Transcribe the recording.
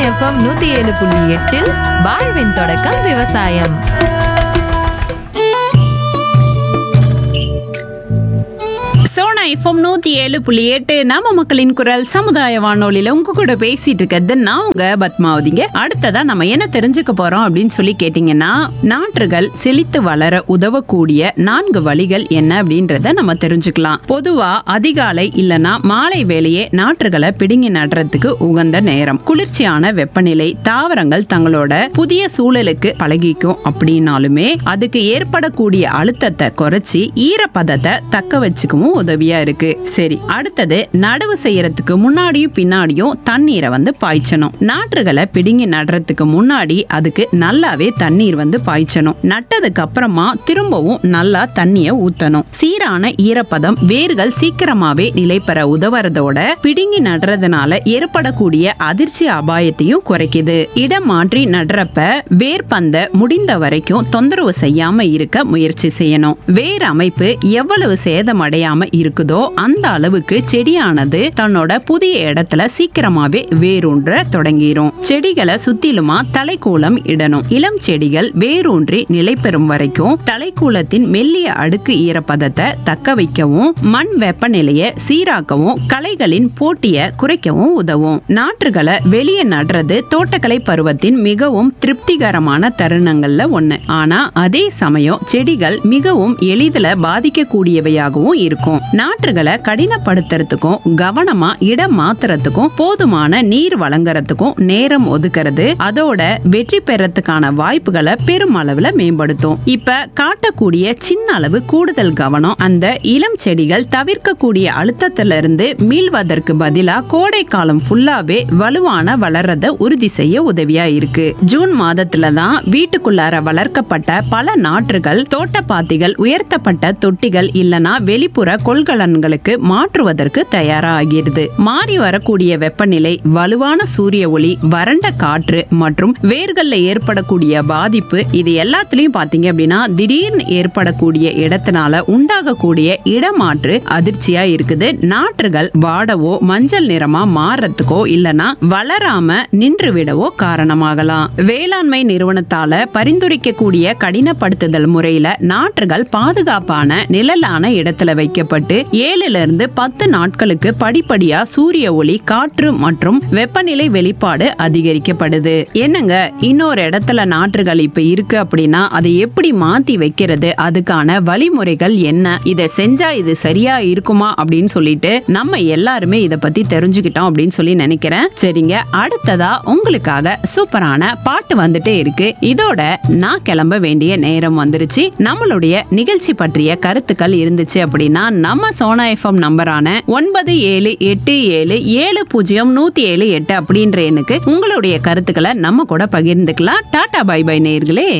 FM நூத்தி ஏழு புள்ளி எட்டில் வாழ்வின் தொடக்கம் விவசாயம் சோனா எஃப்எம் நூத்தி ஏழு புள்ளி எட்டு நம்ம மக்களின் குரல் சமுதாய வானொலியில உங்க கூட பேசிட்டு இருக்கிறது நான் உங்க பத்மாவதிங்க அடுத்ததா நம்ம என்ன தெரிஞ்சுக்க போறோம் அப்படின்னு சொல்லி கேட்டீங்கன்னா நாற்றுகள் செழித்து வளர உதவக்கூடிய நான்கு வழிகள் என்ன அப்படின்றத நம்ம தெரிஞ்சுக்கலாம் பொதுவா அதிகாலை இல்லனா மாலை வேளையே நாற்றுகளை பிடுங்கி நடுறதுக்கு உகந்த நேரம் குளிர்ச்சியான வெப்பநிலை தாவரங்கள் தங்களோட புதிய சூழலுக்கு பழகிக்கும் அப்படின்னாலுமே அதுக்கு ஏற்படக்கூடிய அழுத்தத்தை குறைச்சி ஈரப்பதத்தை தக்க வச்சுக்கவும் உதவியா இருக்கு சரி அடுத்தது நடவு செய்யறதுக்கு முன்னாடியும் பின்னாடியும் தண்ணீரை வந்து பாய்ச்சணும் நாற்றுகளை பிடுங்கி நடுறதுக்கு முன்னாடி அதுக்கு நல்லாவே தண்ணீர் வந்து பாய்ச்சணும் நட்டதுக்கு அப்புறமா திரும்பவும் நல்லா தண்ணிய ஊத்தணும் சீரான ஈரப்பதம் வேர்கள் சீக்கிரமாவே நிலை பெற உதவுறதோட பிடுங்கி நடுறதுனால ஏற்படக்கூடிய அதிர்ச்சி அபாயத்தையும் குறைக்குது இடம் மாற்றி நடுறப்ப வேர்பந்த முடிந்த வரைக்கும் தொந்தரவு செய்யாம இருக்க முயற்சி செய்யணும் வேர் அமைப்பு எவ்வளவு சேதம் அடையாம இருக்குதோ அந்த அளவுக்கு செடியானது தன்னோட புதிய இடத்துல சீக்கிரமாவே வேரூன்ற தொடங்கிரும் செடிகளை சுத்திலுமா தலைக்கூலம் இடணும் இளம் செடிகள் வேரூன்றி நிலை பெறும் வரைக்கும் தலைக்கூலத்தின் மெல்லிய அடுக்கு ஈரப்பதத்தை தக்க வைக்கவும் மண் வெப்பநிலையை சீராக்கவும் களைகளின் போட்டிய குறைக்கவும் உதவும் நாற்றுகளை வெளியே நடுறது தோட்டக்கலை பருவத்தின் மிகவும் திருப்திகரமான தருணங்கள்ல ஒண்ணு ஆனா அதே சமயம் செடிகள் மிகவும் எளிதில் பாதிக்கக்கூடியவையாகவும் இருக்கும் நாற்றுகளை கடினப்படுத்துறதுக்கும் கவனமா இடம் மாத்துறதுக்கும் போதுமான நீர் வழங்குறதுக்கும் நேரம் ஒதுக்குறது அதோட வெற்றி பெறத்துக்கான வாய்ப்புகளை பெருமளவுல மேம்படுத்தும் இப்ப காட்டக்கூடிய சின்ன அளவு கூடுதல் கவனம் அந்த இளம் செடிகள் தவிர்க்கக்கூடிய அழுத்தத்துல இருந்து மீள்வதற்கு பதிலா கோடை காலம் ஃபுல்லாவே வலுவான வளர்றத உறுதி செய்ய உதவியா இருக்கு ஜூன் மாதத்துல தான் வீட்டுக்குள்ளார வளர்க்கப்பட்ட பல நாற்றுகள் தோட்டப்பாத்திகள் உயர்த்தப்பட்ட தொட்டிகள் இல்லனா வெளிப்புற கொள்கலன்களுக்கு மாற்றுவதற்கு தயாராகிறது மாறி வரக்கூடிய வெப்பநிலை வலுவான சூரிய ஒளி வறண்ட காற்று மற்றும் வேர்கள்ல ஏற்படக்கூடிய பாதிப்பு இது எல்லாத்துலயும் பாத்தீங்க அப்படின்னா திடீர்னு ஏற்படக்கூடிய இடத்தினால உண்டாகக்கூடிய இடமாற்று அதிர்ச்சியா இருக்குது நாற்றுகள் வாடவோ மஞ்சள் நிறமா மாறத்துக்கோ இல்லனா வளராம நின்று விடவோ காரணமாகலாம் வேளாண்மை நிறுவனத்தால பரிந்துரைக்கக்கூடிய கடினப்படுத்துதல் முறையில நாற்றுகள் பாதுகாப்பான நிழலான இடத்துல வைக்கப்பட்டு ஏழுல இருந்து பத்து நாட்களுக்கு படிப்படியா சூரிய ஒளி காற்று மற்றும் வெப்பநிலை வெளிப்பாடு அதிகரிக்கப்படுது என்னங்க இன்னொரு இடத்துல நாற்றுகள் இப்ப இருக்கு அப்படின்னா அதை எப்படி மாத்தி வைக்கிறது அதுக்கான வழிமுறைகள் என்ன இதை செஞ்சா இது சரியா இருக்குமா அப்படின்னு சொல்லிட்டு நம்ம எல்லாருமே இத பத்தி தெரிஞ்சுக்கிட்டோம் அப்படின்னு சொல்லி நினைக்கிறேன் சரிங்க அடுத்ததா உங்களுக்காக சூப்பரான பாட்டு வந்துட்டே இருக்கு இதோட நான் கிளம்ப வேண்டிய நேரம் வந்துருச்சு நம்மளுடைய நிகழ்ச்சி பற்றிய கருத்துக்கள் இருந்துச்சு அப்படின்னா நம்ம சோனா எஃப்எம் நம்பரான ஒன்பது ஏழு எட்டு ஏழு ஏழு பூஜ்ஜியம் நூத்தி ஏழு எட்டு அப்படின்ற எண்ணுக்கு உங்களுடைய கருத்துக்களை நம்ம கூட பகிர்ந்துக்கலாம் டாடா பை பை நேயர்களே